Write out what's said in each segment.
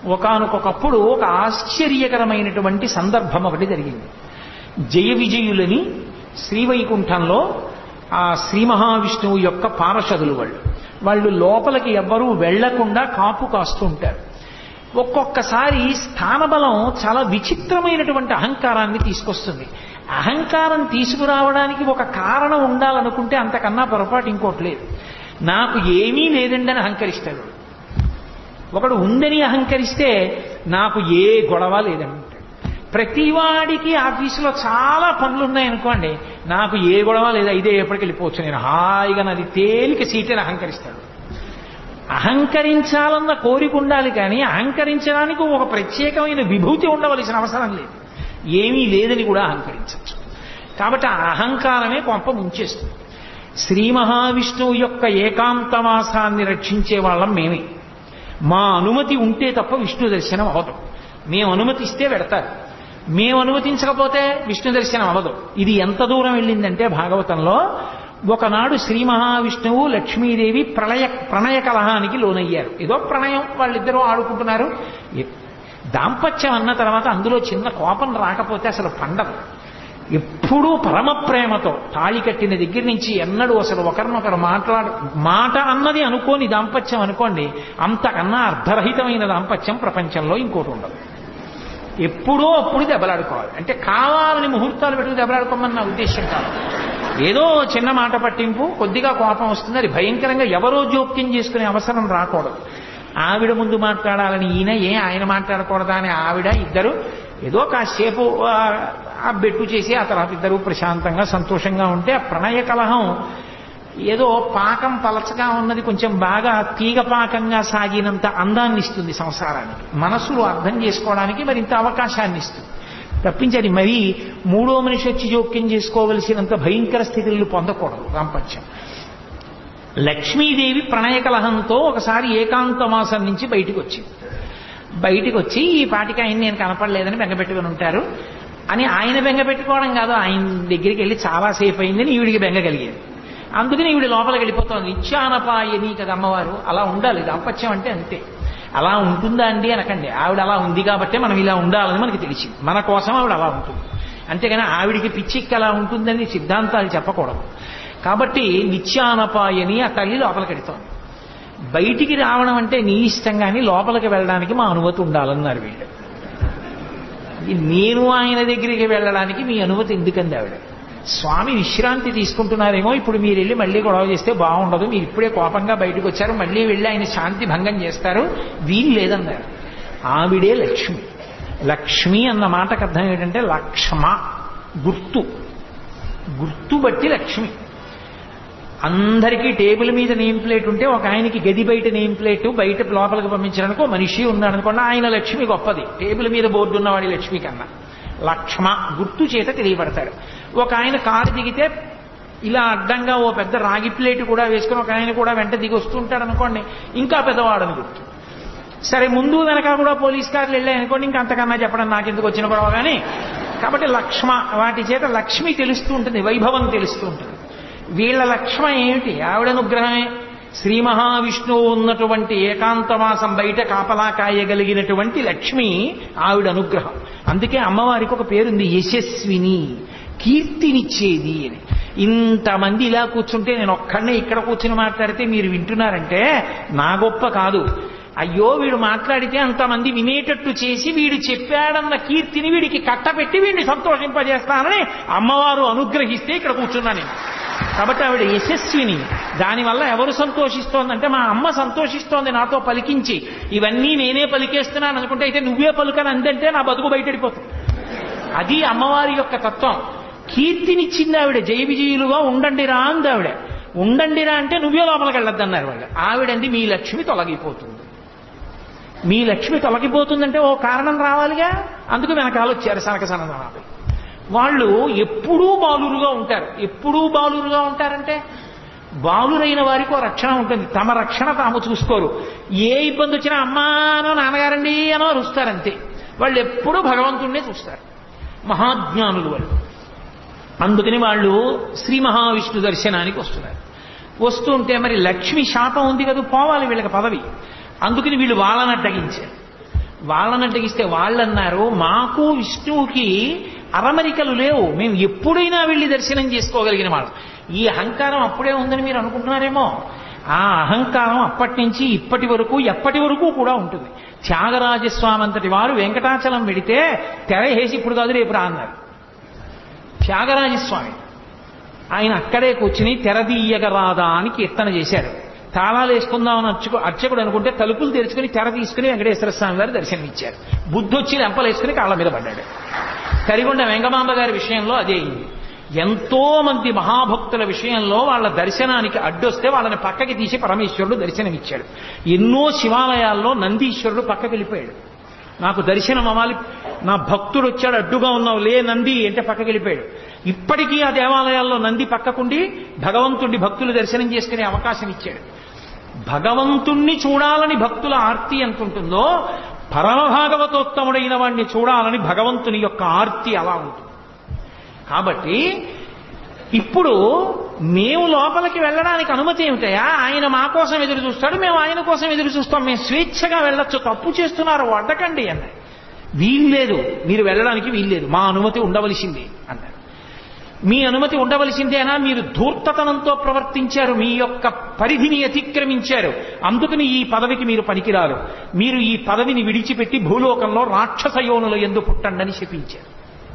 ఒకానొకప్పుడు ఒక ఆశ్చర్యకరమైనటువంటి సందర్భం ఒకటి జరిగింది జయ విజయులని శ్రీవైకుంఠంలో ఆ శ్రీ మహావిష్ణువు యొక్క పార్షదులు వాళ్ళు వాళ్ళు లోపలికి ఎవ్వరూ వెళ్లకుండా కాపు కాస్తూ ఉంటారు ఒక్కొక్కసారి స్థానబలం చాలా విచిత్రమైనటువంటి అహంకారాన్ని తీసుకొస్తుంది అహంకారం తీసుకురావడానికి ఒక కారణం ఉండాలనుకుంటే అంతకన్నా పొరపాటు ఇంకోటి లేదు నాకు ఏమీ లేదండి అని అహంకరిస్తాడు వాడు. ఒకడు ఉందని అహంకరిస్తే నాకు ఏ గొడవ లేదని అంటాడు ప్రతివాడికి ఆఫీసులో చాలా పనులు ఉన్నాయనుకోండి నాకు ఏ గొడవ లేదు ఇదే ఎప్పటికి వెళ్ళిపోవచ్చు నేను హాయిగా నాది తేలిక సీట్ అని అహంకరిస్తాడు అహంకరించాలన్న కోరిక ఉండాలి కానీ అహంకరించడానికి ఒక ప్రత్యేకమైన విభూతి ఉండవలసిన అవసరం లేదు ఏమీ లేదని కూడా అహంకరించవచ్చు కాబట్టి ఆ అహంకారమే కొంప ముంచేస్తుంది శ్రీ మహావిష్ణువు యొక్క ఏకాంతవాసాన్ని రక్షించే వాళ్ళం మేమే మా అనుమతి ఉంటే తప్ప విష్ణు దర్శనం అవ్వదు మేము అనుమతిస్తే పెడతారు మేము అనుమతించకపోతే విష్ణు దర్శనం అవ్వదు ఇది ఎంత దూరం వెళ్ళిందంటే భాగవతంలో ఒకనాడు శ్రీ మహావిష్ణువు లక్ష్మీదేవి ప్రళయ ప్రణయ కలహానికి లోనయ్యారు ఏదో ప్రణయం వాళ్ళిద్దరూ ఆడుకుంటున్నారు ఎ- దాంపత్యం అన్న తర్వాత అందులో చిన్న కోపం రాకపోతే అసలు పండదు ఎప్పుడూ పరమ ప్రేమతో తాళి కట్టిన దగ్గర నుంచి ఎన్నడూ అసలు ఒకరినొకరు మాట్లాడు మాట అన్నది అనుకోని దాంపత్యం అనుకోండి అంతకన్నా అర్ధరహితమైన దాంపత్యం ప్రపంచంలో ఇంకోటి ఉండదు ఎప్పుడో అప్పుడు దెబ్బలాడుకోవాలి అంటే కావాలని ముహూర్తాలు పెట్టుకు దెబ్బలాడుకోమని నా ఉద్దేశం కాదు ఏదో చిన్న మాట పట్టింపు కొద్దిగా కోపం వస్తుంది అది భయంకరంగా ఎవరో జోక్యం చేసుకునే అవసరం రాకూడదు ఆవిడ ముందు మాట్లాడాలని ఈయన ఏ ఆయన మాట్లాడకూడదా అని ఆవిడ ఇద్దరు ఏదో కాసేపు ఆ, ఆ బెట్టు చేసి ఆ తర్వాత ఇద్దరు ప్రశాంతంగా సంతోషంగా ఉంటే ఆ ప్రణయ కలహం ఏదో పాకం పలచగా ఉన్నది కొంచెం బాగా తీగ పాకంగా సాగినంత అందాన్ని ఇస్తుంది సంసారానికి మనసులో అర్థం చేసుకోవడానికి మరింత అవకాశాన్ని ఇస్తుంది తప్పించి అది మరీ మూడో మనిషి వచ్చి జోక్యం చేసుకోవలసినంత భయంకర స్థితులను పొందకూడదు దాంపత్యం లక్ష్మీదేవి ప్రణయ కలహంతో ఒకసారి ఏకాంతమాసం నుంచి బయటికి వచ్చింది బయటికి వచ్చి ఈ పాటికి ఆయన నేను కనపడలేదని బెంగపెట్టుకుని ఉంటారు అని ఆయన బెంగ పెట్టుకోవడం కాదు ఆయన దగ్గరికి వెళ్ళి చాలా సేఫ్ అయిందని ఈవిడికి బెంగ కలిగేది అందుకని ఈవిడ లోపలికి వెళ్ళిపోతుంది నిత్యానపాయని కదా అమ్మవారు అలా ఉండాలి దాంపత్యం అంటే అంతే అలా ఉంటుందా అండి అనకండి ఆవిడ అలా ఉంది కాబట్టే మనం ఇలా ఉండాలని మనకి తెలిసింది మన కోసం ఆవిడ అలా ఉంటుంది అంతేగాని ఆవిడికి పిచ్చిక్కి అలా ఉంటుందని సిద్ధాంతాలు చెప్పకూడదు కాబట్టి నిత్యానపాయని ఆ తల్లి లోపలికి వెడుతోంది బయటికి రావడం అంటే నీ ఇష్టం కానీ లోపలికి వెళ్ళడానికి మా అనుమతి ఉండాలన్నారు వీళ్ళు ఇది నేను ఆయన దగ్గరికి వెళ్ళడానికి మీ అనుమతి ఎందుకంది ఆవిడ స్వామి విశ్రాంతి తీసుకుంటున్నారేమో ఇప్పుడు మీరు వెళ్ళి మళ్ళీ గొడవ చేస్తే బాగుండదు మీరు ఇప్పుడే కోపంగా బయటకు వచ్చారు మళ్ళీ వెళ్ళి ఆయన శాంతి భంగం చేస్తారు వీలు లేదన్నారు ఆవిడే లక్ష్మి లక్ష్మి అన్న మాటకు అర్థం ఏంటంటే లక్ష్మ గుర్తు గుర్తు బట్టి లక్ష్మి అందరికీ టేబుల్ మీద నేమ్ ప్లేట్ ఉంటే ఒక ఆయనకి గది బయట నేమ్ ప్లేట్ బయట లోపలికి పంపించడానికి ఒక మనిషి ఉన్నాడు అనుకోండి ఆయన లక్ష్మి గొప్పది టేబుల్ మీద బోర్డు ఉన్నవాడి లక్ష్మి కన్నా లక్ష్మ గుర్తు చేత తెలియబడతాడు ఒక ఆయన కారు దిగితే ఇలా అడ్డంగా ఓ పెద్ద రాగి ప్లేట్ కూడా వేసుకుని ఒక ఆయన కూడా వెంట దిగి వస్తుంటాడు అనుకోండి ఇంకా పెద్దవాడని గుర్తు సరే ముందు వెనక కూడా పోలీస్ కార్లు వెళ్ళాయి అనుకోండి ఇంకా అంతకన్నా చెప్పడం నాకెందుకు వచ్చిన గొడవ కానీ కాబట్టి లక్ష్మ వాటి చేత లక్ష్మి తెలుస్తూ ఉంటుంది వైభవం తెలుస్తూ ఉంటుంది వీళ్ళ లక్ష్మ ఏమిటి ఆవిడ అనుగ్రహమే శ్రీ మహావిష్ణువు ఉన్నటువంటి ఏకాంతవాసం బయట కాపలా కాయగలిగినటువంటి లక్ష్మి ఆవిడ అనుగ్రహం అందుకే అమ్మవారికి ఒక పేరుంది యశస్విని కీర్తినిచ్చేది అని ఇంతమంది ఇలా కూర్చుంటే నేను ఒక్కడనే ఇక్కడ కూర్చుని మాట్లాడితే మీరు వింటున్నారంటే నా గొప్ప కాదు అయ్యో వీడు మాట్లాడితే అంతమంది వినేటట్టు చేసి వీడు చెప్పాడన్న కీర్తిని వీడికి కట్టపెట్టి వీడిని సంతోషింపజేస్తానని అమ్మవారు అనుగ్రహిస్తే ఇక్కడ కూర్చున్నా నేను కాబట్టి ఆవిడ యశస్విని దానివల్ల ఎవరు సంతోషిస్తోందంటే మా అమ్మ సంతోషిస్తోంది నాతో పలికించి ఇవన్నీ నేనే పలికేస్తున్నాను అనుకుంటే అయితే నువ్వే పలుకని అందంటే నా బతుకు బయటడిపోతుంది అది అమ్మవారి యొక్క తత్వం కీర్తినిచ్చింది ఆవిడ జయ విజయులుగా ఉండండిరా అంది ఆవిడ ఉండండిరా అంటే నువ్వే లోపలికి వెళ్ళొద్దన్నారు వాళ్ళు ఆవిడంది మీ లక్ష్మి తొలగిపోతుంది మీ లక్ష్మి తొలగిపోతుందంటే ఓ కారణం రావాలిగా అందుకు వెనకాల వచ్చారు సనక సనదనాలు వాళ్ళు ఎప్పుడూ బాలురుగా ఉంటారు ఎప్పుడూ బాలురుగా ఉంటారంటే బాలురైన వారికి ఓ రక్షణ ఉంటుంది తమ రక్షణ తాము చూసుకోరు ఏ ఇబ్బంది వచ్చినా అమ్మానో నాన్నగారండి అనో అరుస్తారంతే వాళ్ళు ఎప్పుడూ భగవంతుణ్ణే చూస్తారు మహాజ్ఞానులు వాళ్ళు అందుకని వాళ్ళు శ్రీ మహావిష్ణు దర్శనానికి వస్తున్నారు వస్తుంటే మరి లక్ష్మి శాపం ఉంది కదా పోవాలి వీళ్ళకి పదవి అందుకని వీళ్ళు వాళ్ళని అడ్డగించారు వాళ్ళని అడ్డగిస్తే వాళ్ళు అన్నారు మాకు విష్ణువుకి అరమరికలు లేవు మేము ఎప్పుడైనా వెళ్ళి దర్శనం చేసుకోగలిగిన వాళ్ళు ఈ అహంకారం అప్పుడే ఉందని మీరు అనుకుంటున్నారేమో ఆ అహంకారం అప్పటి నుంచి ఇప్పటి వరకు ఎప్పటి వరకు కూడా ఉంటుంది త్యాగరాజస్వామి అంతటి వారు వెంకటాచలం వెడితే తెర వేసి ఇప్పుడు కాదు రేపు రా అన్నారు త్యాగరాజస్వామి ఆయన అక్కడే కూర్చుని తెరదీయగరాదా అని కీర్తన చేశారు తాళాలు వేసుకుందామని అర్చకు అర్చకుడు అనుకుంటే తలుపులు తెరుచుకుని తెర తీసుకుని వెంకటేశ్వర స్వామి గారు దర్శనమిచ్చారు బుద్ధి వచ్చి లెంపలేసుకుని కాళ్ళ మీద పడ్డాడు కరిగొండ వెంగమాంబ గారి విషయంలో అదే అయింది ఎంతో మంది మహాభక్తుల విషయంలో వాళ్ళ దర్శనానికి అడ్డొస్తే వాళ్ళని పక్కకి తీసి పరమేశ్వరుడు దర్శనమిచ్చాడు ఎన్నో శివాలయాల్లో నందీశ్వరుడు పక్కకి వెళ్ళిపోయాడు నాకు దర్శనం అవ్వాలి నా భక్తుడు వచ్చాడు అడ్డుగా ఉన్నావు లే నంది అంటే పక్కకి వెళ్ళిపోయాడు ఇప్పటికీ ఆ దేవాలయాల్లో నంది పక్కకుండి భగవంతుడి భక్తులు దర్శనం చేసుకునే అవకాశం ఇచ్చాడు భగవంతుణ్ణి చూడాలని భక్తుల ఆర్తి అనుకుంటుందో పరమ భాగవతోత్తముడైన వాడిని చూడాలని భగవంతుని యొక్క ఆర్తి అలా ఉంటుంది కాబట్టి ఇప్పుడు మేము లోపలికి వెళ్ళడానికి అనుమతి ఏమిటయా ఆయన మా కోసం ఎదురు చూస్తాడు మేము ఆయన కోసం ఎదురు చూస్తాం మేము స్వేచ్ఛగా వెళ్ళొచ్చు తప్పు చేస్తున్నారు వడ్డకండి అన్నారు వీల్లేదు మీరు వెళ్ళడానికి వీల్లేదు మా అనుమతి ఉండవలసిందే అన్నారు మీ అనుమతి ఉండవలసిందేనా మీరు ధూర్తతనంతో ప్రవర్తించారు మీ యొక్క పరిధిని అతిక్రమించారు అందుకని ఈ పదవికి మీరు పనికిరారు మీరు ఈ పదవిని విడిచిపెట్టి భూలోకంలో రాక్షస యోనుల ఎందు పుట్టండని శపించారు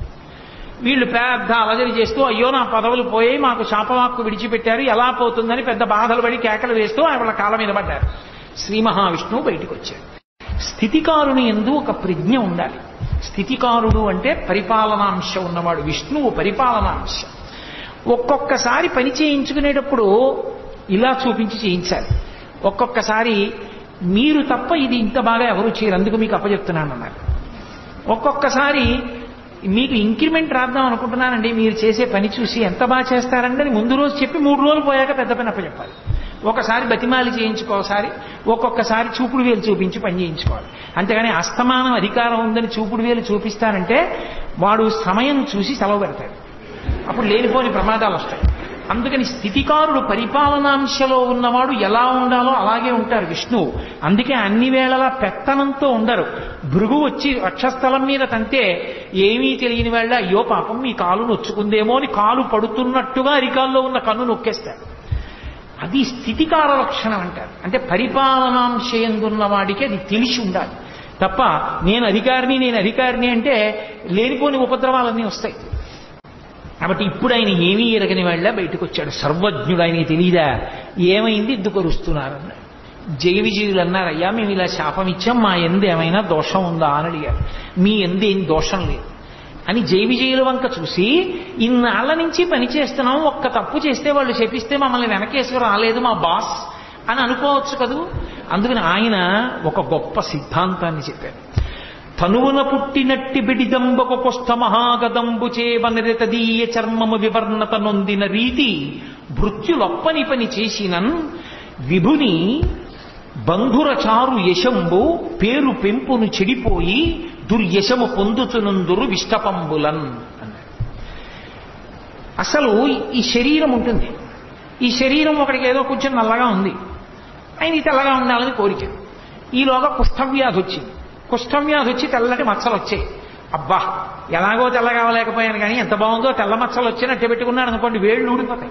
వీళ్ళు పెద్ద అలజడి చేస్తూ అయ్యో నా పదవులు పోయాయి మాకు శాపవాక్కు విడిచిపెట్టారు ఎలా పోతుందని పెద్ద బాధలు పడి కేకలు వేస్తూ వాళ్ళ కాళ్ళ మీద పడ్డారు శ్రీ మహావిష్ణువు బయటికి వచ్చాడు స్థితికారుని ఎందు ఒక ప్రజ్ఞ ఉండాలి స్థితికారుడు అంటే పరిపాలనాంశ ఉన్నవాడు విష్ణువు పరిపాలనాంశ ఒక్కొక్కసారి పని చేయించుకునేటప్పుడు ఇలా చూపించి చేయించాలి ఒక్కొక్కసారి మీరు తప్ప ఇది ఇంత బాగా ఎవరు చేయరు అందుకు మీకు అప్పచెప్తున్నాను అన్నారు ఒక్కొక్కసారి మీకు ఇంక్రిమెంట్ రాద్దాం అనుకుంటున్నానండి మీరు చేసే పని చూసి ఎంత బాగా చేస్తారండి అని ముందు రోజు చెప్పి మూడు రోజులు పోయాక పెద్ద పని అప్పచెప్పాలి ఒకసారి బతిమాలి చేయించుకోసారి ఒక్కొక్కసారి చూపుడు వేలు చూపించి పని చేయించుకోవాలి అంతేగాని అస్తమానం అధికారం ఉందని చూపుడు వేలు చూపిస్తానంటే వాడు సమయం చూసి సెలవు పెడతాడు అప్పుడు లేనిపోని ప్రమాదాలు వస్తాయి అందుకని స్థితికారుడు పరిపాలనాంశలో ఉన్నవాడు ఎలా ఉండాలో అలాగే ఉంటారు విష్ణువు అందుకే అన్ని వేళలా పెత్తనంతో ఉండరు భృగు వచ్చి వక్షస్థలం మీద తంతే ఏమీ తెలియని వాళ్ళ అయ్యో పాపం మీ కాలు నొచ్చుకుందేమో అని కాలు పడుతున్నట్టుగా అరికాల్లో ఉన్న కన్ను నొక్కేస్తాడు అది స్థితికార లక్షణం అంటారు అంటే పరిపాలనాంశయందున్న వాడికి అది తెలిసి ఉండాలి తప్ప నేను అధికారిని నేను అధికారిని అంటే లేనిపోని ఉపద్రవాలన్నీ వస్తాయి కాబట్టి ఇప్పుడు ఆయన ఏమీ ఎరగని వాళ్ళ బయటకు వచ్చాడు సర్వజ్ఞుడు ఆయనకి తెలియదా ఏమైంది దుఃఖరుస్తున్నారన్నాడు జయ విజయులు అన్నారు అయ్యా మేము ఇలా శాపం ఇచ్చాం మా ఎందు ఏమైనా దోషం ఉందా అని అడిగారు మీ ఎందు ఏం దోషం లేదు అని జై విజయుల వంక చూసి ఇన్నాళ్ల నుంచి పని చేస్తున్నాం ఒక్క తప్పు చేస్తే వాళ్ళు చెప్పిస్తే మమ్మల్ని వెనకేసుకు రాలేదు మా బాస్ అని అనుకోవచ్చు కదూ అందుకని ఆయన ఒక గొప్ప సిద్ధాంతాన్ని చెప్పారు తనువున పుట్టినట్టి బిడిదంబకు కొష్ట మహాగదంబు చేవనరితదీయ చర్మము వివర్ణత నొందిన రీతి భృత్యులొప్పని పని చేసినన్ విభుని బంధుర చారు యశంబు పేరు పెంపును చెడిపోయి దుర్యశము పొందుతునందురు విష్టపంబులన్ అన్నాడు అసలు ఈ శరీరం ఉంటుంది ఈ శరీరం ఒకడికి ఏదో కొంచెం నల్లగా ఉంది ఆయన తెల్లగా ఉండాలని కోరిక ఈలోగా కుష్ఠవ్యాధి వచ్చింది కుష్ఠవ్యాధి వచ్చి తెల్లటి మచ్చలు వచ్చాయి అబ్బా ఎలాగో తెల్ల కావలేకపోయాను కానీ ఎంత బాగుందో తెల్ల మచ్చలు వచ్చినట్టు పెట్టుకున్నాడు అనుకోండి వేళ్ళు ఊడిపోతాయి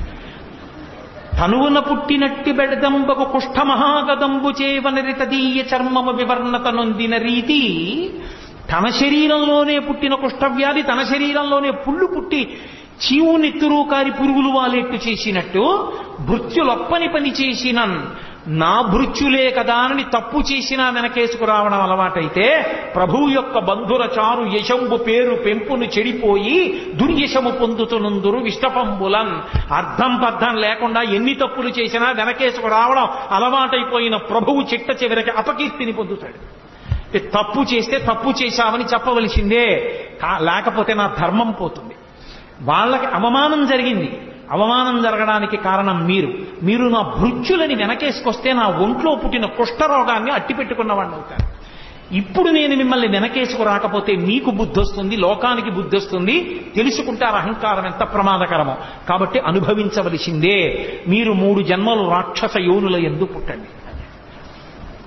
తనువున పుట్టినట్టి బెడదంబకు కుష్ఠ మహాగదంబు చేవనరితదీయ చర్మము వివర్ణత నొందిన రీతి తన శరీరంలోనే పుట్టిన కుష్ఠవ్యాధి తన శరీరంలోనే పుళ్ళు పుట్టి చీవు నెత్తురు కారి పురుగులు వాలేట్టు చేసినట్టు భృత్యులొప్పని పని చేసిన నా భృత్యులే కదా అని తప్పు చేసినా వెనకేసుకు రావడం అలవాటైతే ప్రభువు యొక్క బంధుర చారు యశంబు పేరు పెంపును చెడిపోయి దుర్యశము పొందుతునందురు విష్టపంబులన్ అర్థం పర్థం లేకుండా ఎన్ని తప్పులు చేసినా వెనకేసుకు రావడం అలవాటైపోయిన ప్రభువు చిట్ట చివరికి అపకీర్తిని పొందుతాడు అంటే తప్పు చేస్తే తప్పు చేశామని చెప్పవలసిందే కా- లేకపోతే నా ధర్మం పోతుంది వాళ్ళకి అవమానం జరిగింది అవమానం జరగడానికి కారణం మీరు మీరు నా భృత్యులని వెనకేసుకొస్తే నా ఒంట్లో పుట్టిన కుష్ఠరోగాన్ని అట్టిపెట్టుకున్నవాడిని అవుతారు ఇప్పుడు నేను మిమ్మల్ని వెనకేసుకు రాకపోతే మీకు బుద్ధి వస్తుంది లోకానికి బుద్ధి వస్తుంది తెలుసుకుంటారు అహంకారం ఎంత ప్రమాదకరమో కాబట్టి అనుభవించవలసిందే మీరు మూడు జన్మలు రాక్షస యోనుల ఎందు పుట్టండి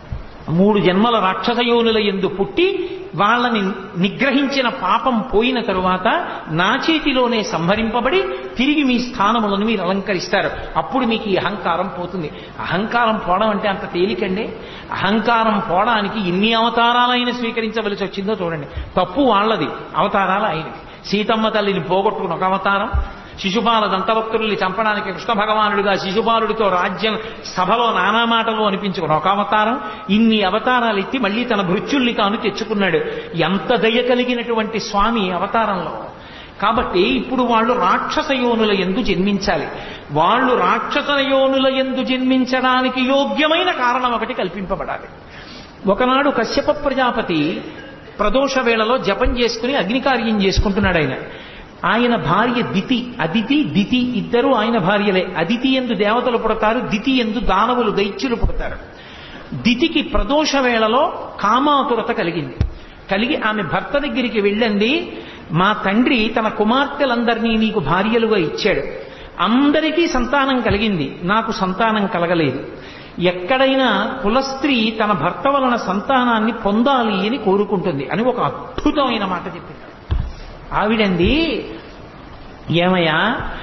మూడు జన్మల రాక్షస యోనుల ఎందు పుట్టి వాళ్ళని నిగ్రహించిన పాపం పోయిన తరువాత నా చేతిలోనే సంహరింపబడి తిరిగి మీ స్థానములను మీరు అలంకరిస్తారు అప్పుడు మీకు ఈ అహంకారం పోతుంది అహంకారం పోవడం అంటే అంత తేలికండి అహంకారం పోవడానికి ఎన్ని అవతారాలైన స్వీకరించవలసి వచ్చిందో చూడండి తప్పు వాళ్ళది అవతారాలు ఆయనది సీతమ్మ తల్లిని పోగొట్టుకుని ఒక అవతారం శిశుపాల దంతభక్తుల్ని చంపడానికి కృష్ణ భగవానుడిగా శిశుపాలుడితో రాజ్యం సభలో నానా మాటలు అనిపించుకుని ఒక అవతారం ఇన్ని అవతారాలు ఎత్తి మళ్ళీ తన భృత్యుల్ని తాను తెచ్చుకున్నాడు ఎంత దయ కలిగినటువంటి స్వామి అవతారంలో కాబట్టి ఇప్పుడు వాళ్ళు రాక్షస యోనుల ఎందు జన్మించాలి వాళ్ళు రాక్షస యోనుల ఎందు జన్మించడానికి యోగ్యమైన కారణం ఒకటి కల్పింపబడాలి ఒకనాడు కశ్యప ప్రజాపతి ప్రదోష వేళలో జపం చేసుకుని అగ్నికార్యం చేసుకుంటున్నాడు ఆయన ఆయన భార్య దితి అదితి దితి ఇద్దరు ఆయన భార్యలే అదితి ఎందు దేవతలు పుడతారు దితి ఎందు దానవులు దైత్యులు పుడతారు దితికి ప్రదోష వేళలో కామాతురత కలిగింది కలిగి ఆమె భర్త దగ్గరికి వెళ్ళండి మా తండ్రి తన కుమార్తెలందరినీ నీకు భార్యలుగా ఇచ్చాడు అందరికీ సంతానం కలిగింది నాకు సంతానం కలగలేదు ఎక్కడైనా కులస్త్రీ తన భర్త వలన సంతానాన్ని పొందాలి అని కోరుకుంటుంది అని ఒక అద్భుతమైన మాట చెప్పింది ఆవిడండి ఏమయ్యా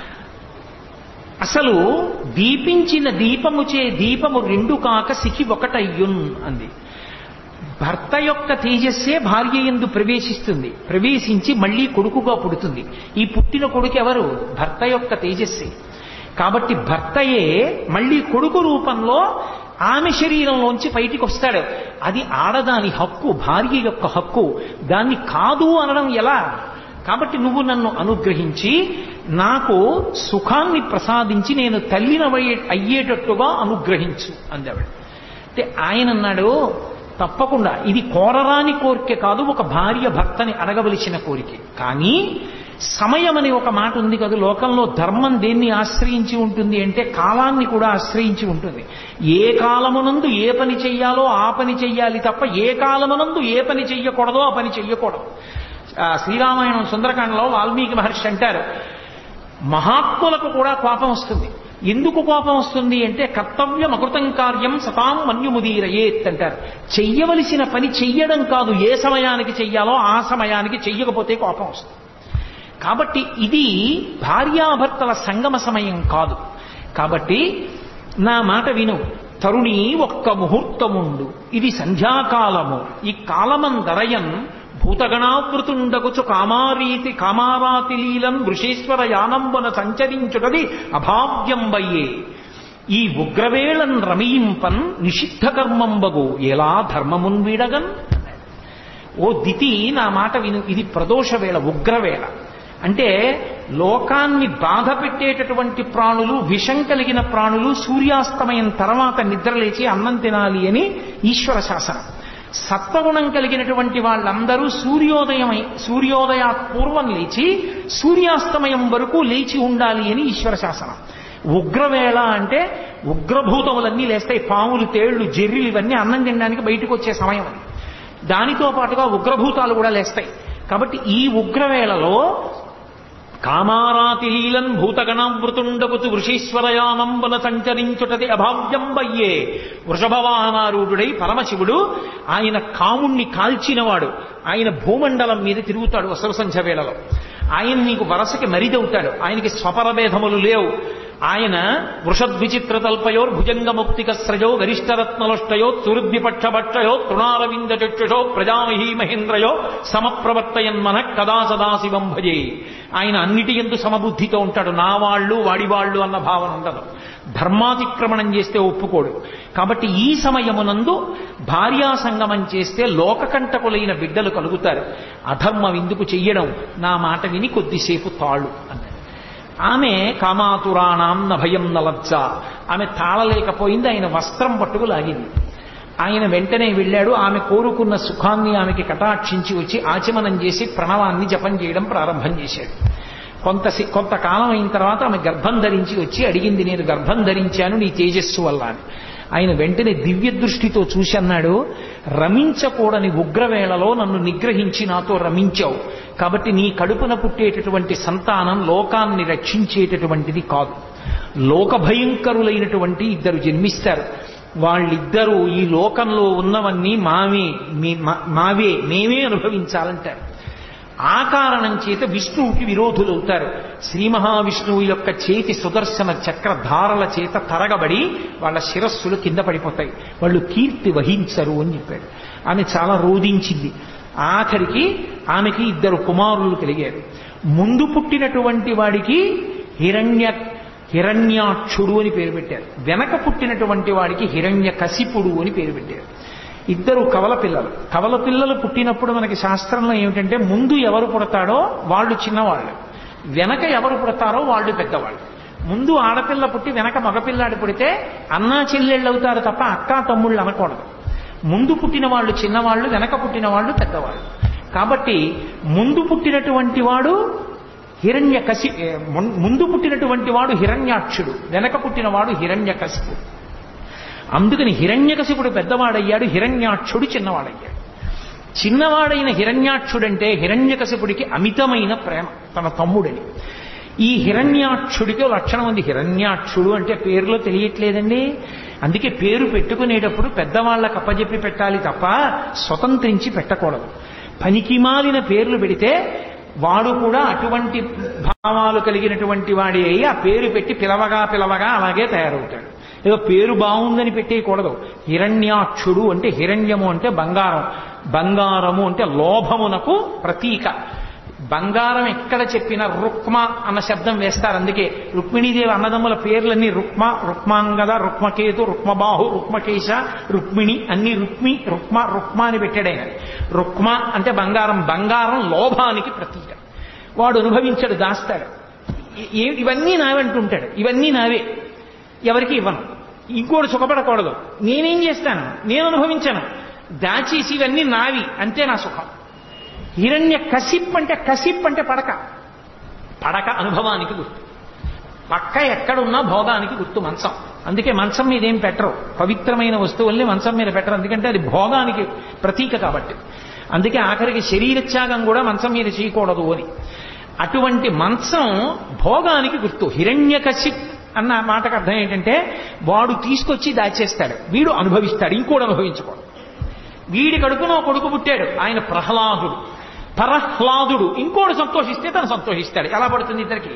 అసలు దీపించిన దీపముచే దీపము రెండు కాక సికి ఒకటయ్యున్ అంది భర్త యొక్క తేజస్సే భార్య ఎందు ప్రవేశిస్తుంది ప్రవేశించి మళ్ళీ కొడుకుగా పుడుతుంది ఈ పుట్టిన కొడుకు ఎవరు భర్త యొక్క తేజస్సే కాబట్టి భర్తయే మళ్ళీ కొడుకు రూపంలో ఆమె శరీరంలోంచి బయటికి వస్తాడు అది ఆడదాని హక్కు భార్య యొక్క హక్కు దాన్ని కాదు అనడం ఎలా కాబట్టి నువ్వు నన్ను అనుగ్రహించి నాకు సుఖాన్ని ప్రసాదించి నేను తల్లినవయ్యే అయ్యేటట్టుగా అనుగ్రహించు అందావిడ అంటే ఆయన అన్నాడు తప్పకుండా ఇది కోరరాని కోరిక కాదు ఒక భార్య భర్తని అడగవలసిన కోరిక కానీ సమయం అని ఒక మాట ఉంది కదా లోకంలో ధర్మం దేన్ని ఆశ్రయించి ఉంటుంది అంటే కాలాన్ని కూడా ఆశ్రయించి ఉంటుంది ఏ కాలమునందు ఏ పని చెయ్యాలో ఆ పని చెయ్యాలి తప్ప ఏ కాలమునందు ఏ పని చెయ్యకూడదో ఆ పని చెయ్యకూడదు ఆ శ్రీరామాయణం సుందరకాండలో వాల్మీకి మహర్షి అంటారు మహాత్ములకు కూడా కోపం వస్తుంది ఎందుకు కోపం వస్తుంది అంటే కర్తవ్యం అకృతం కార్యం సతాం మన్యుముదీరయేత్ అంటారు చెయ్యవలసిన పని చెయ్యడం కాదు ఏ సమయానికి చెయ్యాలో ఆ సమయానికి చెయ్యకపోతే కోపం వస్తుంది కాబట్టి ఇది భార్యాభర్తల సంగమ సమయం కాదు కాబట్టి నా మాట విను తరుణి ఒక్క ముహూర్తముండు ఇది సంధ్యాకాలము ఈ కాలమందరయన్ భూతగణావృతుండగుచు కామారీతి కామారాతి లీలం వృషేశ్వర యానంబున సంచరించుటది అభావ్యంబయ్యే ఈ ఉగ్రవేళన్ రమయింపన్ నిషిద్ధ కర్మంబగు ఎలా ధర్మమున్ వీడగన్ ఓ దితి నా మాట విను ఇది ప్రదోష వేళ ఉగ్రవేళ అంటే లోకాన్ని బాధ పెట్టేటటువంటి ప్రాణులు విషం కలిగిన ప్రాణులు సూర్యాస్తమయం తర్వాత నిద్రలేచి అన్నం తినాలి అని ఈశ్వర శాసనం సత్వగుణం కలిగినటువంటి వాళ్ళందరూ సూర్యోదయం సూర్యోదయా పూర్వం లేచి సూర్యాస్తమయం వరకు లేచి ఉండాలి అని ఈశ్వర శాసనం ఉగ్రవేళ అంటే ఉగ్రభూతములన్నీ లేస్తాయి పాములు తేళ్లు జెర్రిలు ఇవన్నీ అన్నం తినడానికి బయటకు వచ్చే సమయం అది దానితో పాటుగా ఉగ్రభూతాలు కూడా లేస్తాయి కాబట్టి ఈ ఉగ్రవేళలో కామారాతి లీలన్ భూతగణావృతుండపుతు వృషీశ్వరయానంబన సంచరించుటది అభావ్యంబయ్యే వృషభవాహనారూఢుడై పరమశివుడు ఆయన కాముణ్ణి కాల్చినవాడు ఆయన భూమండలం మీద తిరుగుతాడు వసవ సంధ్య వేళలో ఆయన నీకు వరసకి మరిదవుతాడు ఆయనకి స్వపరభేదములు లేవు ఆయన వృషద్విచిత్ర తల్పయోర్ భుజంగముక్తిక స్రజో గరిష్టరత్నలుష్టయో తురుద్విపక్షభక్షయో తృణారవింద చక్షుషో ప్రజామహీ మహేంద్రయో సమప్రవర్తయన్మన కదా సదాశివం భజే ఆయన అన్నిటి ఎందు సమబుద్ధితో ఉంటాడు నా వాళ్ళు వాడి వాళ్ళు అన్న భావన ఉండదు ధర్మాతిక్రమణం చేస్తే ఒప్పుకోడు కాబట్టి ఈ సమయమునందు భార్యా సంగమం చేస్తే లోకకంటకులైన బిడ్డలు కలుగుతారు అధర్మం ఎందుకు చెయ్యడం నా మాట విని కొద్దిసేపు తాళ్ళు అన్నాడు ఆమె కామాతురాణం నభయం నలజ్జ ఆమె తాళలేకపోయింది ఆయన వస్త్రం పట్టుకు లాగింది ఆయన వెంటనే వెళ్ళాడు ఆమె కోరుకున్న సుఖాన్ని ఆమెకి కటాక్షించి వచ్చి ఆచమనం చేసి ప్రణవాన్ని జపం చేయడం ప్రారంభం చేశాడు కొంత కొంతకాలం అయిన తర్వాత ఆమె గర్భం ధరించి వచ్చి అడిగింది నేను గర్భం ధరించాను నీ తేజస్సు వల్ల అని ఆయన వెంటనే దివ్య దృష్టితో చూసి అన్నాడు రమించకూడని ఉగ్రవేళలో నన్ను నిగ్రహించి నాతో రమించావు కాబట్టి నీ కడుపున పుట్టేటటువంటి సంతానం లోకాన్ని రక్షించేటటువంటిది కాదు లోక భయంకరులైనటువంటి ఇద్దరు జన్మిస్తారు వాళ్ళిద్దరూ ఈ లోకంలో ఉన్నవన్నీ మావే మీ- మా- మావే మేమే అనుభవించాలంటారు ఆ కారణం చేత విష్ణువుకి విరోధులవుతారు శ్రీ మహావిష్ణువు యొక్క చేతి సుదర్శన చక్రధారల చేత తరగబడి వాళ్ళ శిరస్సులు కింద పడిపోతాయి వాళ్ళు కీర్తి వహించరు అని చెప్పాడు ఆమె చాలా రోధించింది ఆఖరికి ఆమెకి ఇద్దరు కుమారులు కలిగారు ముందు పుట్టినటువంటి వాడికి హిరణ్య హిరణ్యాక్షుడు అని పేరు పెట్టారు వెనక పుట్టినటువంటి వాడికి హిరణ్య కసిపుడు అని పేరు పెట్టారు ఇద్దరు కవల పిల్లలు కవల పిల్లలు పుట్టినప్పుడు మనకి శాస్త్రంలో ఏమిటంటే ముందు ఎవరు పుడతాడో వాళ్ళు చిన్నవాళ్ళు వెనక ఎవరు పుడతారో వాళ్ళు పెద్దవాళ్ళు ముందు ఆడపిల్ల పుట్టి వెనక మగపిల్లాడు పుడితే అన్నా చెల్లెళ్ళు అవుతారు తప్ప అక్కా తమ్ముళ్ళు అనకూడదు ముందు పుట్టిన వాళ్ళు చిన్నవాళ్ళు వెనక పుట్టిన వాళ్ళు పెద్దవాళ్ళు కాబట్టి ముందు పుట్టినటువంటి వాడు హిరణ్య కసి ఏ, ముం- ముందు పుట్టినటువంటి వాడు హిరణ్యాక్షుడు వెనక పుట్టినవాడు హిరణ్య కసిపుడు అందుకని హిరణ్యకశిపుడు పెద్దవాడయ్యాడు హిరణ్యాక్షుడు చిన్నవాడయ్యాడు చిన్నవాడైన హిరణ్యాక్షుడంటే హిరణ్యకశిపుడికి అమితమైన ప్రేమ తన తమ్ముడని ఈ హిరణ్యాక్షుడికి ఓ లక్షణం ఉంది హిరణ్యాక్షుడు అంటే పేరులో తెలియట్లేదండి అందుకే పేరు పెట్టుకునేటప్పుడు పెద్దవాళ్ళకి అప్పజెప్పి పెట్టాలి తప్ప స్వతంత్రించి పెట్టకూడదు పనికిమాలిన పేర్లు పెడితే వాడు కూడా అటువంటి భావాలు కలిగినటువంటి వాడి అయి ఆ పేరు పెట్టి పిలవగా పిలవగా అలాగే తయారవుతాడు ఏదో పేరు బాగుందని పెట్టేయకూడదు హిరణ్యాక్షుడు అంటే హిరణ్యము అంటే బంగారం బంగారము అంటే లోభమునకు ప్రతీక బంగారం ఎక్కడ చెప్పినా రుక్మ అన్న శబ్దం వేస్తారు అందుకే రుక్మిణీదేవి అన్నదమ్ముల పేర్లన్నీ రుక్మ రుక్మాంగద రుక్మకేతు రుక్మబాహు రుక్మకేశ రుక్మిణి అన్ని రుక్మి రుక్మ రుక్మ అని పెట్టాడు ఆయన రుక్మ అంటే బంగారం బంగారం లోభానికి ప్రతీక వాడు అనుభవించాడు దాస్తాడు ఏ- ఇవన్నీ నావంటుంటాడు ఇవన్నీ నావే ఎవరికి ఇవ్వను ఇంకోటి సుఖపడకూడదు నేనేం చేస్తాను నేను అనుభవించాను దాచేసి ఇవన్నీ నావి అంతే నా సుఖం హిరణ్య కసిప్ అంటే కసిప్ అంటే పడక పడక అనుభవానికి గుర్తు పక్క ఎక్కడున్నా భోగానికి గుర్తు మంచం అందుకే మంచం మీద ఏం పెట్టరు పవిత్రమైన వస్తువుల్ని మంచం మీద పెట్టరు ఎందుకంటే అది భోగానికి ప్రతీక కాబట్టి అందుకే ఆఖరికి శరీరత్యాగం కూడా మంచం మీద చేయకూడదు అని అటువంటి మంచం భోగానికి గుర్తు హిరణ్యకశిప్ అన్న మాటకు అర్థం ఏంటంటే వాడు తీసుకొచ్చి దాచేస్తాడు వీడు అనుభవిస్తాడు ఇంకోడు అనుభవించుకోడు వీడి కడుపున ఓ కొడుకు పుట్టాడు ఆయన ప్రహ్లాదుడు పరహ్లాదుడు ఇంకోడు సంతోషిస్తే తను సంతోషిస్తాడు ఎలా పడుతుంది ఇద్దరికి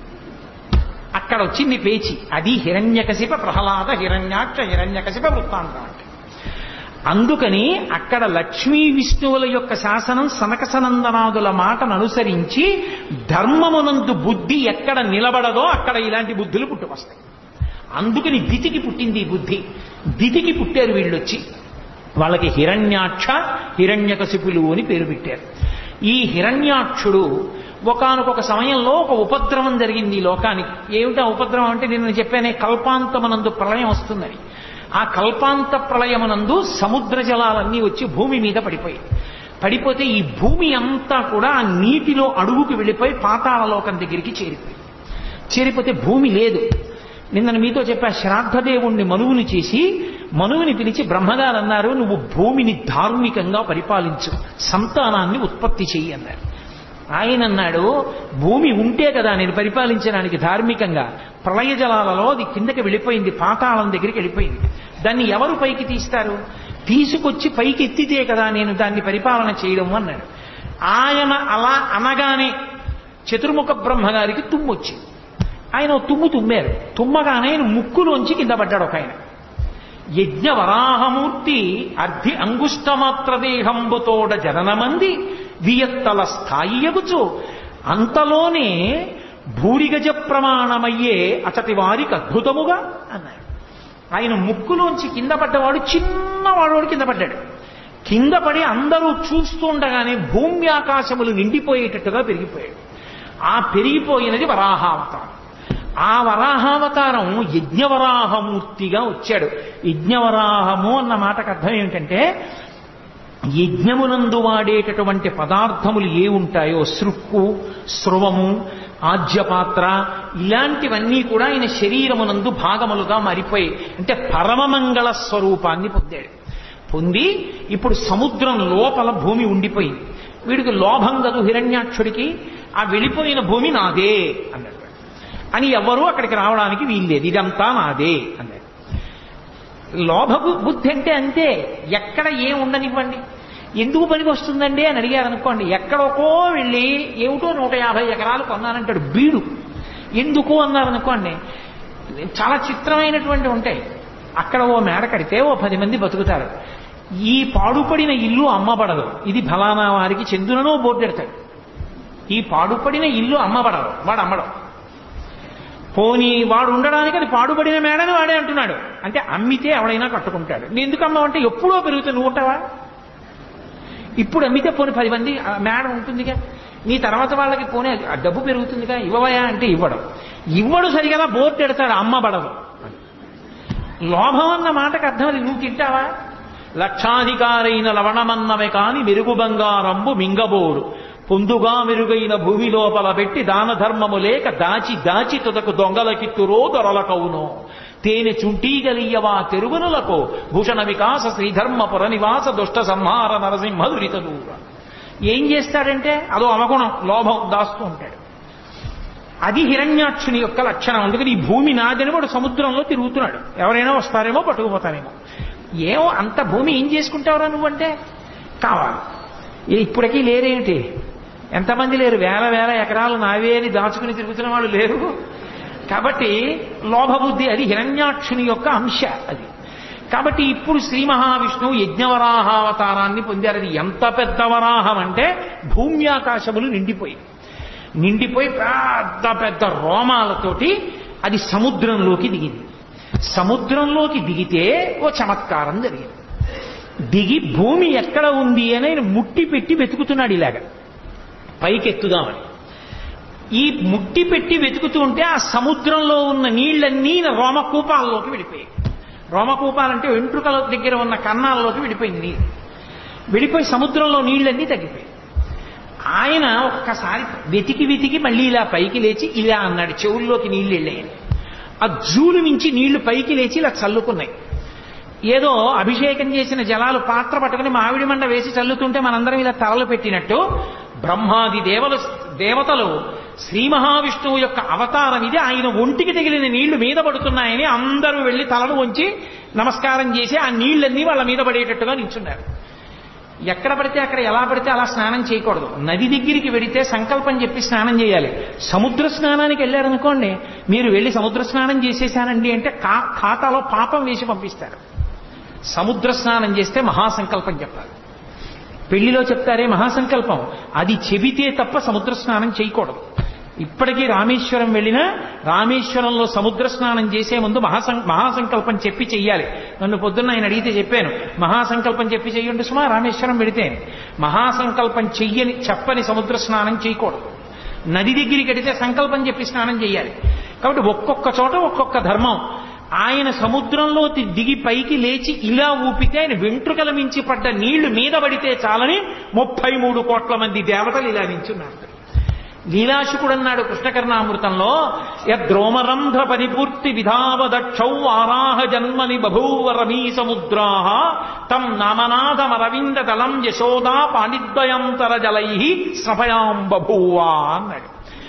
అక్కడ వచ్చింది పేచి అది హిరణ్యకశిప ప్రహ్లాద హిరణ్యాక్ష హిరణ్యకశిప వృత్తాంతం అంటే అందుకని అక్కడ లక్ష్మీ విష్ణువుల యొక్క శాసనం సనకసనందనాదుల మాటను అనుసరించి ధర్మమునందు బుద్ధి ఎక్కడ నిలబడదో అక్కడ ఇలాంటి బుద్ధులు పుట్టుకొస్తాయి అందుకని దితికి పుట్టింది ఈ బుద్ధి దితికి పుట్టారు వీళ్ళొచ్చి వాళ్ళకి హిరణ్యాక్ష హిరణ్యకశిపులు అని పేరు పెట్టారు ఈ హిరణ్యాక్షుడు ఒకానొక సమయంలో ఒక ఉపద్రవం జరిగింది ఈ లోకానికి ఏమిటా ఉపద్రవం అంటే నేను చెప్పానే కల్పాంతమనందు ప్రళయం వస్తుందని ఆ కల్పాంత ప్రళయమునందు సముద్ర జలాలన్నీ వచ్చి భూమి మీద పడిపోయాయి పడిపోతే ఈ భూమి అంతా కూడా ఆ నీటిలో అడుగుకు వెళ్ళిపోయి పాతాళలోకం దగ్గరికి చేరిపోయి చేరిపోతే భూమి లేదు నిన్న మీతో చెప్పా శ్రాద్ధదేవుణ్ణి మనువుని చేసి మనువుని పిలిచి బ్రహ్మగారు అన్నారు నువ్వు భూమిని ధార్మికంగా పరిపాలించు సంతానాన్ని ఉత్పత్తి చెయ్యి అన్నారు ఆయన అన్నాడు భూమి ఉంటే కదా నేను పరిపాలించడానికి ధార్మికంగా ప్రళయ జలాలలో అది కిందకి వెళ్ళిపోయింది పాతాళం దగ్గరికి వెళ్ళిపోయింది దాన్ని ఎవరు పైకి తీస్తారు తీసుకొచ్చి పైకి ఎత్తితే కదా నేను దాన్ని పరిపాలన చేయడం అన్నాడు ఆయన అలా అనగానే చతుర్ముఖ బ్రహ్మగారికి తుమ్మొచ్చింది ఆయన ఓ తుమ్ము తుమ్మారు తుమ్మగానే ఆయన ముక్కులోంచి కింద పడ్డాడు ఒక ఆయన యజ్ఞ వరాహమూర్తి అర్ధి అంగుష్టమాత్ర దేహంబుతోడ జననమంది వియత్తల స్థాయి ఎగుచు అంతలోనే భూరిగజ ప్రమాణమయ్యే అచటి వారికి అద్భుతముగా అన్నాడు ఆయన ముక్కులోంచి కింద పడ్డవాడు చిన్నవాడు కింద పడ్డాడు కింద పడి అందరూ చూస్తుండగానే భూమి ఆకాశములు నిండిపోయేటట్టుగా పెరిగిపోయాడు ఆ పెరిగిపోయినది వరాహావతారం ఆ వరాహావతారం యజ్ఞవరాహమూర్తిగా వచ్చాడు యజ్ఞవరాహము అన్న మాటకు అర్థం ఏమిటంటే యజ్ఞమునందు వాడేటటువంటి పదార్థములు ఏ ఉంటాయో సృక్కు స్రవము ఆజ్యపాత్ర ఇలాంటివన్నీ కూడా ఆయన శరీరమునందు భాగములుగా మారిపోయి అంటే పరమమంగళ స్వరూపాన్ని పొందాడు పొంది ఇప్పుడు సముద్రం లోపల భూమి ఉండిపోయింది వీడికి లోభం కదు హిరణ్యాక్షుడికి ఆ వెళ్ళిపోయిన భూమి నాదే అన్నాడు అని ఎవరూ అక్కడికి రావడానికి వీల్లేదు ఇదంతా నాదే అన్నాడు లోభ బు- బుద్ధి అంటే అంతే ఎక్కడ ఏం ఉండనివ్వండి ఎందుకు పనికి వస్తుందండి అని అడిగారు అనుకోండి ఎక్కడికో వెళ్ళి ఏమిటో నూట యాభై ఎకరాలు కొన్నానంటాడు బీడు ఎందుకు అన్నారు అనుకోండి చాలా చిత్రమైనటువంటి ఉంటాయి అక్కడ ఓ మేడ కడితే ఓ పది మంది బతుకుతారు ఈ పాడుపడిన ఇల్లు అమ్మబడదు ఇది ఫలానా వారికి చెందుననో బోర్డు పెడతాడు ఈ పాడుపడిన ఇల్లు అమ్మబడదు వాడు అమ్మడం పోనీ వాడు ఉండడానికి అది పాడుపడిన మేడని వాడే అంటున్నాడు అంటే అమ్మితే ఎవడైనా కట్టుకుంటాడు నేను ఎందుకు అమ్మావంటే ఎప్పుడో పెరుగుతుంది నువ్వు ఉంటావా ఇప్పుడు అమ్మితే పోనీ పది మంది ఆ మేడ ఉంటుందిగా నీ తర్వాత వాళ్ళకి పోనీ ఆ డబ్బు పెరుగుతుందిగా ఇవ్వవయా అంటే ఇవ్వడం ఇవ్వడు సరిగా బోర్డు పెడతాడు అమ్మబడదు లోభం అన్న మాటకు అర్థం అది నువ్వు తింటావా లక్షాధికారైన లవణమన్నమే కాని మెరుగు బంగారంబు మింగబోరు పొందుగా మెరుగైన భూమి లోపల పెట్టి దాన ధర్మము లేక దాచి దాచి తుదకు దొంగలకిత్తురో దొరలకవును తేనె చుంటీగలియవా తెరుగునులకు భూషణ వికాస శ్రీధర్మ పురనివాస దుష్ట సంహార నరసింహ దురితదూర ఏం చేస్తాడంటే అదో అవగుణం లోభం దాస్తూ ఉంటాడు అది హిరణ్యాక్షుని యొక్క లక్షణం అందుకని ఈ భూమి నాదని వాడు సముద్రంలో తిరుగుతున్నాడు ఎవరైనా వస్తారేమో పట్టుకుపోతారేమో ఏమో అంత భూమి ఏం చేసుకుంటావురా నువ్వంటే కావాలి ఏ ఇప్పటికీ లేరేమిటి ఎంతమంది లేరు వేల వేల ఎకరాలు నావే అని దాచుకుని తిరుగుతున్న వాళ్ళు లేరు కాబట్టి లోభబుద్ధి అది హిరణ్యాక్షుని యొక్క అంశ అది కాబట్టి ఇప్పుడు శ్రీ మహావిష్ణువు యజ్ఞవరాహావతారాన్ని పొందారు అది ఎంత పెద్ద వరాహం అంటే భూమి ఆకాశములు నిండిపోయి నిండిపోయి పెద్ద పెద్ద రోమాలతోటి అది సముద్రంలోకి దిగింది సముద్రంలోకి దిగితే ఓ చమత్కారం జరిగింది దిగి భూమి ఎక్కడ ఉంది అని ఆయన ముట్టి పెట్టి వెతుకుతున్నాడు ఇలాగ పైకెత్తుదామని ఈ ముట్టి పెట్టి వెతుకుతూ ఉంటే ఆ సముద్రంలో ఉన్న నీళ్ళన్నీ రోమకూపాల్లోకి వెళ్ళిపోయాయి రోమకూపాలంటే వెంట్రుకల దగ్గర ఉన్న కన్నాల్లోకి వెళ్ళిపోయింది నీళ్ళు వెళ్ళిపోయి సముద్రంలో నీళ్ళన్నీ తగ్గిపోయాయి ఆయన ఒక్కసారి వెతికి వెతికి మళ్ళీ ఇలా పైకి లేచి ఇలా అన్నాడు చెవుల్లోకి నీళ్లు వెళ్ళాయని ఆ జూలు నుంచి నీళ్లు పైకి లేచి ఇలా చల్లుకున్నాయి ఏదో అభిషేకం చేసిన జలాలు పాత్ర పట్టుకుని మామిడి మండ వేసి చల్లుతుంటే మనందరం ఇలా తలలు పెట్టినట్టు బ్రహ్మాది దేవలు దేవతలు శ్రీ మహావిష్ణువు యొక్క అవతారం ఇది ఆయన ఒంటికి తగిలిన నీళ్లు మీద పడుతున్నాయని అందరూ వెళ్లి తలను వంచి నమస్కారం చేసి ఆ నీళ్ళన్నీ వాళ్ళ మీద పడేటట్టుగా నిల్చున్నారు ఎక్కడ పడితే అక్కడ ఎలా పడితే అలా స్నానం చేయకూడదు నది దగ్గరికి వెడితే సంకల్పం చెప్పి స్నానం చేయాలి సముద్ర స్నానానికి వెళ్ళారనుకోండి మీరు వెళ్ళి సముద్ర స్నానం చేసేసానండి అంటే కా- ఖాతాలో పాపం వేసి పంపిస్తారు సముద్ర స్నానం చేస్తే మహాసంకల్పం చెప్పాలి పెళ్లిలో చెప్తారే మహాసంకల్పం అది చెబితే తప్ప సముద్ర స్నానం చేయకూడదు ఇప్పటికీ రామేశ్వరం వెళ్ళినా రామేశ్వరంలో సముద్ర స్నానం చేసే ముందు మహాసం మహాసంకల్పం చెప్పి చెయ్యాలి నన్ను పొద్దున్న ఆయన అడిగితే చెప్పాను మహాసంకల్పం చెప్పి చెయ్యండి సుమా రామేశ్వరం వెడితే మహాసంకల్పం చెయ్యని చెప్పని సముద్ర స్నానం చేయకూడదు నది దగ్గరికి వెడితే సంకల్పం చెప్పి స్నానం చేయాలి కాబట్టి ఒక్కొక్క చోట ఒక్కొక్క ధర్మం ఆయన సముద్రంలో తి- దిగి పైకి లేచి ఇలా ఊపితే ఆయన వెంట్రుకల మించి పడ్డ నీళ్లు మీద పడితే చాలని ముప్పై మూడు కోట్ల మంది దేవతలు ఇలా నించున్నారు లీలాశుకుడన్నాడు కృష్ణకర్ణామృతంలో యద్రోమరంధ్ర పరిపూర్తి విధావదక్షౌ ఆరాహ జన్మని బభూవ రమీ సముద్రాహ తం నామనాథమరవింద తలం యశోదా పాణిద్వయంతర జలై స్నపయాం బభూవా అన్నాడు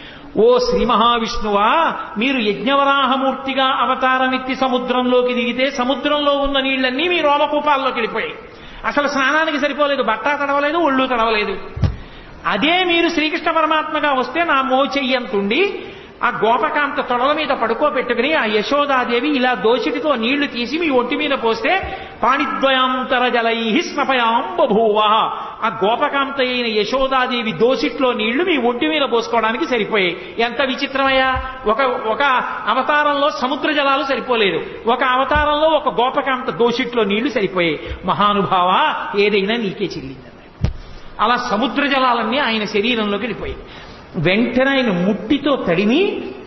ఓ శ్రీ మహావిష్ణువా మీరు యజ్ఞవరాహమూర్తిగా అవతారమెత్తి సముద్రంలోకి దిగితే సముద్రంలో ఉన్న నీళ్ళన్నీ మీ రోమకూపాల్లోకి వెళ్ళిపోయాయి అసలు స్నానానికి సరిపోలేదు బట్ట తడవలేదు ఒళ్ళు తడవలేదు అదే మీరు శ్రీకృష్ణ పరమాత్మగా వస్తే నా మోచెయ్యంతుండి ఆ గోపకాంత తొడల మీద పడుకోబెట్టుకుని ఆ యశోదాదేవి ఇలా దోషిటితో నీళ్లు తీసి మీ ఒంటి మీద పోస్తే పాణిద్వయాంతర జలై స్నపయాం బభూవ ఆ గోపకాంత అయిన యశోదాదేవి దోషిట్లో నీళ్లు మీ ఒంటి మీద పోసుకోవడానికి సరిపోయాయి ఎంత విచిత్రమయ్యా ఒక ఒక అవతారంలో సముద్ర జలాలు సరిపోలేదు ఒక అవతారంలో ఒక గోపకాంత దోషిట్లో నీళ్లు సరిపోయాయి మహానుభావ ఏదైనా నీకే చెల్లింది అలా సముద్ర జలాలన్నీ ఆయన శరీరంలోకి వెళ్ళిపోయాయి వెంటనే ఆయన ముట్టితో తడిమి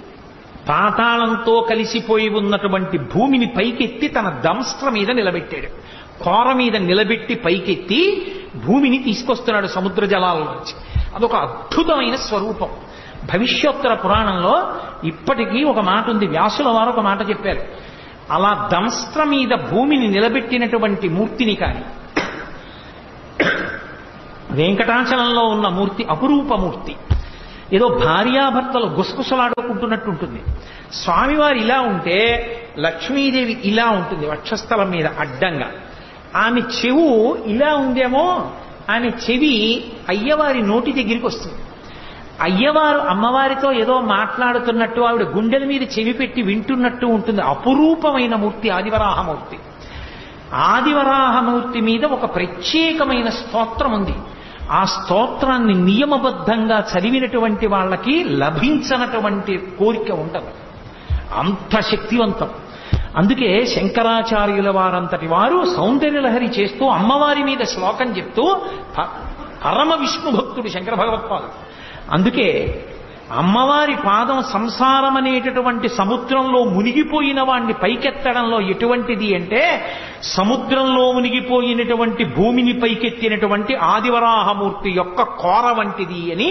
పాతాళంతో కలిసిపోయి ఉన్నటువంటి భూమిని పైకెత్తి తన దంస్ట్ర మీద నిలబెట్టాడు కోర మీద నిలబెట్టి పైకెత్తి భూమిని తీసుకొస్తున్నాడు సముద్ర జలాల నుంచి అదొక అద్భుతమైన స్వరూపం భవిష్యోత్తర పురాణంలో ఇప్పటికీ ఒక మాట ఉంది వ్యాసుల వారు ఒక మాట చెప్పారు అలా దంస్ట్ర మీద భూమిని నిలబెట్టినటువంటి మూర్తిని కానీ వెంకటాచలంలో ఉన్న మూర్తి అపురూప మూర్తి ఏదో భార్యాభర్తలు గుసగుసలాడుకుంటున్నట్టు ఉంటుంది స్వామివారు ఇలా ఉంటే లక్ష్మీదేవి ఇలా ఉంటుంది వక్షస్థలం మీద అడ్డంగా ఆమె చెవు ఇలా ఉందేమో ఆమె చెవి అయ్యవారి నోటి దగ్గరికి వస్తుంది అయ్యవారు అమ్మవారితో ఏదో మాట్లాడుతున్నట్టు ఆవిడ గుండెల మీద చెవి పెట్టి వింటున్నట్టు ఉంటుంది అపురూపమైన మూర్తి ఆదివరాహమూర్తి ఆదివరాహమూర్తి మీద ఒక ప్రత్యేకమైన స్తోత్రం ఉంది ఆ స్తోత్రాన్ని నియమబద్ధంగా చదివినటువంటి వాళ్ళకి లభించనటువంటి కోరిక ఉండదు అంత శక్తివంతం అందుకే శంకరాచార్యుల వారంతటి వారు సౌందర్యలహరి చేస్తూ అమ్మవారి మీద శ్లోకం చెప్తూ ప- పరమ విష్ణు భక్తుడు శంకర భగవత్పాదు అందుకే అమ్మవారి పాదం సంసారం అనేటటువంటి సముద్రంలో మునిగిపోయిన వాణ్ణి పైకెత్తడంలో ఎటువంటిది అంటే సముద్రంలో మునిగిపోయినటువంటి భూమిని పైకెత్తినటువంటి ఆదివరాహమూర్తి యొక్క కోర వంటిది అని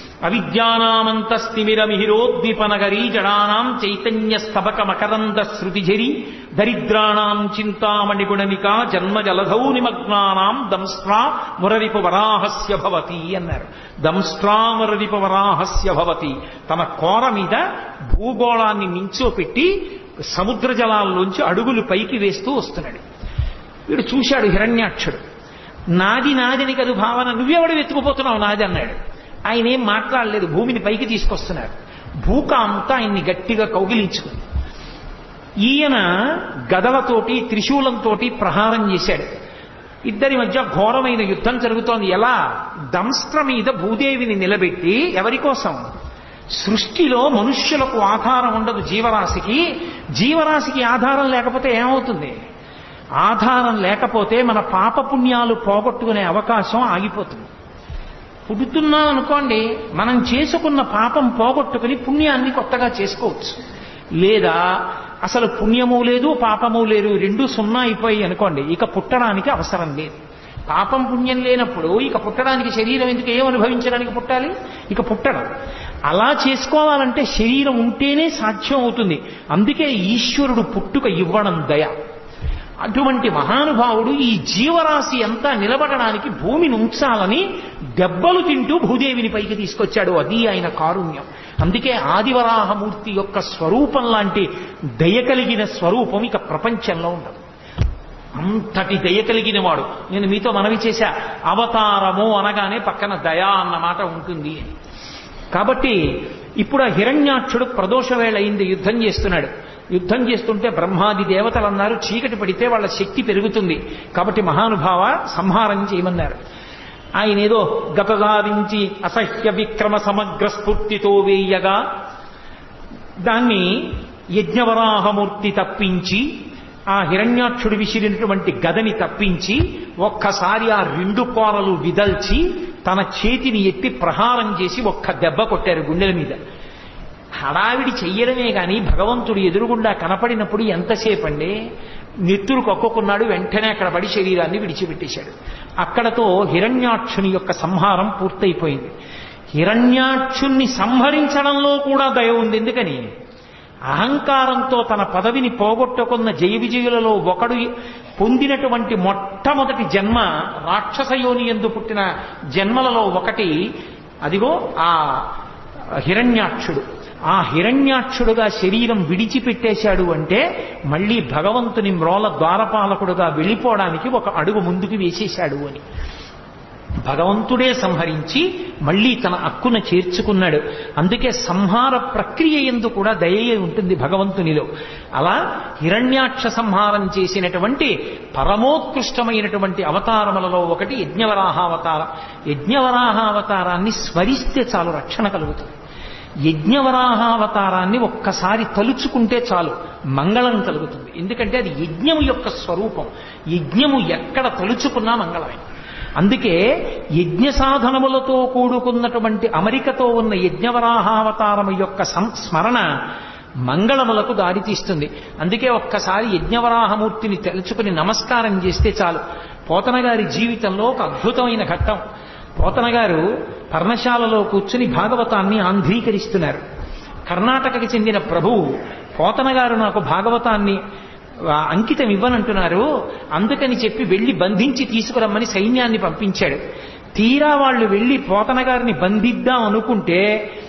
అవిద్యానామంతస్తిమిరమిహిరోద్దీపనగరీ జడానాం చైతన్య స్తబక మకరంద శృతిఝరి దరిద్రాణాం చింతామణిగుణనిక జన్మ జలధౌ నిమగ్నానాం దంస్ట్రా మురరిపు వరాహస్య భవతి అన్నారు దంస్ట్రా మురరిపు వరాహస్య భవతి తన కోర మీద భూగోళాన్ని నించోపెట్టి సముద్ర జలాల్లోంచి అడుగులు పైకి వేస్తూ వస్తున్నాడు వీడు చూశాడు హిరణ్యాక్షుడు నాది నాదని కదు భావన నువ్వెవడు వెతుకుపోతున్నావు నాది అన్నాడు ఆయన ఏం మాట్లాడలేదు భూమిని పైకి తీసుకొస్తున్నారు భూక అంతా ఆయన్ని గట్టిగా కౌగిలించుకుంది ఈయన గదలతోటి త్రిశూలంతోటి ప్రహారం చేశాడు ఇద్దరి మధ్య ఘోరమైన యుద్ధం జరుగుతోంది ఎలా దంస్ట్ర మీద భూదేవిని నిలబెట్టి ఎవరి కోసం సృష్టిలో మనుష్యులకు ఆధారం ఉండదు జీవరాశికి జీవరాశికి ఆధారం లేకపోతే ఏమవుతుంది ఆధారం లేకపోతే మన పాపపుణ్యాలు పోగొట్టుకునే అవకాశం ఆగిపోతుంది పుడుతున్నాం అనుకోండి మనం చేసుకున్న పాపం పోగొట్టుకుని పుణ్యాన్ని కొత్తగా చేసుకోవచ్చు లేదా అసలు పుణ్యము లేదు పాపము లేదు రెండు సున్నా అయిపోయి అనుకోండి ఇక పుట్టడానికి అవసరం లేదు పాపం పుణ్యం లేనప్పుడు ఇక పుట్టడానికి శరీరం ఎందుకు ఏం అనుభవించడానికి పుట్టాలి ఇక పుట్టడం అలా చేసుకోవాలంటే శరీరం ఉంటేనే సాధ్యం అవుతుంది అందుకే ఈశ్వరుడు పుట్టుక ఇవ్వడం దయ అటువంటి మహానుభావుడు ఈ జీవరాశి అంతా నిలబడడానికి భూమిని ఉంచాలని దెబ్బలు తింటూ భూదేవిని పైకి తీసుకొచ్చాడు అది ఆయన కారుణ్యం అందుకే ఆదివరాహమూర్తి యొక్క స్వరూపం లాంటి దయ కలిగిన స్వరూపం ఇక ప్రపంచంలో ఉండదు అంతటి దయ కలిగిన వాడు నేను మీతో మనవి చేశా అవతారము అనగానే పక్కన దయ అన్న మాట ఉంటుంది అని కాబట్టి ఇప్పుడు ఆ హిరణ్యాక్షుడు ప్రదోష వేళ అయింది యుద్ధం చేస్తున్నాడు యుద్ధం చేస్తుంటే బ్రహ్మాది దేవతలు అన్నారు చీకటి పడితే వాళ్ళ శక్తి పెరుగుతుంది కాబట్టి మహానుభావ సంహారం చేయమన్నారు ఆయన ఏదో గతదారించి అసహ్య విక్రమ సమగ్ర స్ఫూర్తితో వేయగా దాన్ని యజ్ఞవరాహమూర్తి తప్పించి ఆ హిరణ్యాక్షుడు విసిరినటువంటి గదని తప్పించి ఒక్కసారి ఆ రెండు కోరలు విదల్చి తన చేతిని ఎత్తి ప్రహారం చేసి ఒక్క దెబ్బ కొట్టారు గుండెల మీద హడావిడి చెయ్యడమే గాని భగవంతుడు ఎదురుగుండా కనపడినప్పుడు ఎంతసేపు అండి నెత్తురు కొక్కుకున్నాడు వెంటనే అక్కడ పడి శరీరాన్ని విడిచిపెట్టేశాడు అక్కడతో హిరణ్యాక్షుని యొక్క సంహారం పూర్తయిపోయింది హిరణ్యాక్షుణ్ణి సంహరించడంలో కూడా దయ ఉంది ఎందుకని అహంకారంతో తన పదవిని పోగొట్టుకున్న జయ విజయులలో ఒకడు పొందినటువంటి మొట్టమొదటి జన్మ రాక్షస యోని ఎందు పుట్టిన జన్మలలో ఒకటి అదిగో ఆ హిరణ్యాక్షుడు ఆ హిరణ్యాక్షుడుగా శరీరం విడిచిపెట్టేశాడు అంటే మళ్ళీ భగవంతుని మ్రోల ద్వారపాలకుడుగా వెళ్ళిపోవడానికి ఒక అడుగు ముందుకు వేసేశాడు అని భగవంతుడే సంహరించి మళ్ళీ తన అక్కున చేర్చుకున్నాడు అందుకే సంహార ప్రక్రియ ఎందు కూడా దయయే ఉంటుంది భగవంతునిలో అలా హిరణ్యాక్ష సంహారం చేసినటువంటి పరమోత్కృష్టమైనటువంటి అవతారములలో ఒకటి యజ్ఞవరాహావతారం యజ్ఞవరాహావతారాన్ని స్మరిస్తే చాలు రక్షణ కలుగుతుంది యజ్ఞవరాహావతారాన్ని ఒక్కసారి తలుచుకుంటే చాలు మంగళం కలుగుతుంది ఎందుకంటే అది యజ్ఞము యొక్క స్వరూపం యజ్ఞము ఎక్కడ తలుచుకున్నా మంగళమే అందుకే యజ్ఞ సాధనములతో కూడుకున్నటువంటి అమరికతో ఉన్న యజ్ఞవరాహావతారము యొక్క సంస్మరణ మంగళములకు దారితీస్తుంది అందుకే ఒక్కసారి యజ్ఞవరాహమూర్తిని తెలుసుకుని నమస్కారం చేస్తే చాలు పోతన గారి జీవితంలో ఒక అద్భుతమైన ఘట్టం పోతన గారు పర్ణశాలలో కూర్చుని భాగవతాన్ని ఆంధ్రీకరిస్తున్నారు కర్ణాటకకి చెందిన ప్రభువు పోతన గారు నాకు భాగవతాన్ని ఆ, అంకితం ఇవ్వనంటున్నారు అందుకని చెప్పి వెళ్లి బంధించి తీసుకురమ్మని సైన్యాన్ని పంపించాడు తీరా వాళ్ళు వెళ్లి పోతన గారిని బంధిద్దాం అనుకుంటే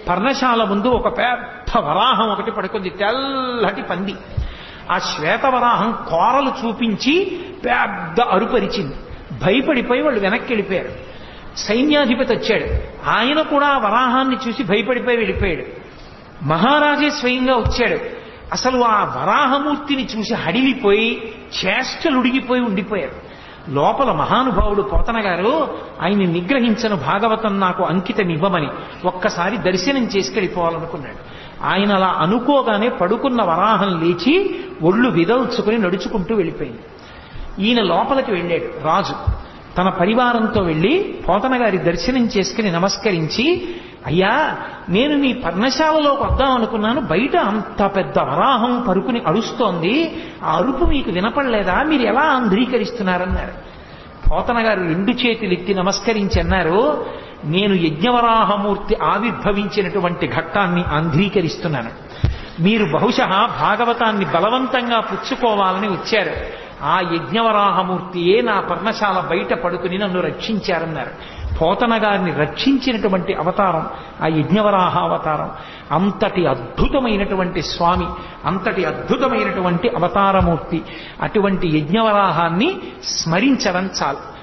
పర్ణశాల ముందు ఒక పెద్ద వరాహం ఒకటి పడుకుంది తెల్లటి పంది ఆ శ్వేతవరాహం కోరలు చూపించి పెద్ద అరుపరిచింది భయపడిపోయి వాళ్ళు వెనక్కి వెళ్ళిపోయారు సైన్యాధిపతి వచ్చాడు ఆయన కూడా ఆ వరాహాన్ని చూసి భయపడిపోయి వెళ్ళిపోయాడు మహారాజే స్వయంగా వచ్చాడు అసలు ఆ వరాహమూర్తిని చూసి హడిలిపోయి చేష్టలుడిగిపోయి ఉండిపోయారు లోపల మహానుభావుడు పోతన గారు ఆయన్ని నిగ్రహించను భాగవతం నాకు అంకితం ఇవ్వమని ఒక్కసారి దర్శనం చేసుకెళ్ళిపోవాలనుకున్నాడు ఆయన అలా అనుకోగానే పడుకున్న వరాహం లేచి ఒళ్ళు విదల్చుకుని నడుచుకుంటూ వెళ్ళిపోయింది ఈయన లోపలికి వెళ్ళాడు రాజు తన పరివారంతో వెళ్ళి పోతన గారి దర్శనం చేసుకుని నమస్కరించి అయ్యా నేను మీ పర్ణశాలలోకి వద్దాం అనుకున్నాను బయట అంత పెద్ద వరాహం పరుకుని అరుస్తోంది ఆ అరుపు మీకు వినపడలేదా మీరు ఎలా ఆంధ్రీకరిస్తున్నారన్నారు పోతన గారు రెండు చేతులు ఎత్తి నమస్కరించి అన్నారు నేను యజ్ఞవరాహమూర్తి ఆవిర్భవించినటువంటి ఘట్టాన్ని ఆంధ్రీకరిస్తున్నాను మీరు బహుశా భాగవతాన్ని బలవంతంగా పుచ్చుకోవాలని వచ్చారు ఆ యజ్ఞవరాహమూర్తియే నా పర్ణశాల బయట పడుకుని నన్ను రక్షించారన్నారు పోతన గారిని రక్షించినటువంటి అవతారం ఆ యజ్ఞవరాహ అవతారం అంతటి అద్భుతమైనటువంటి స్వామి అంతటి అద్భుతమైనటువంటి అవతారమూర్తి అటువంటి యజ్ఞవరాహాన్ని స్మరించడం చాలు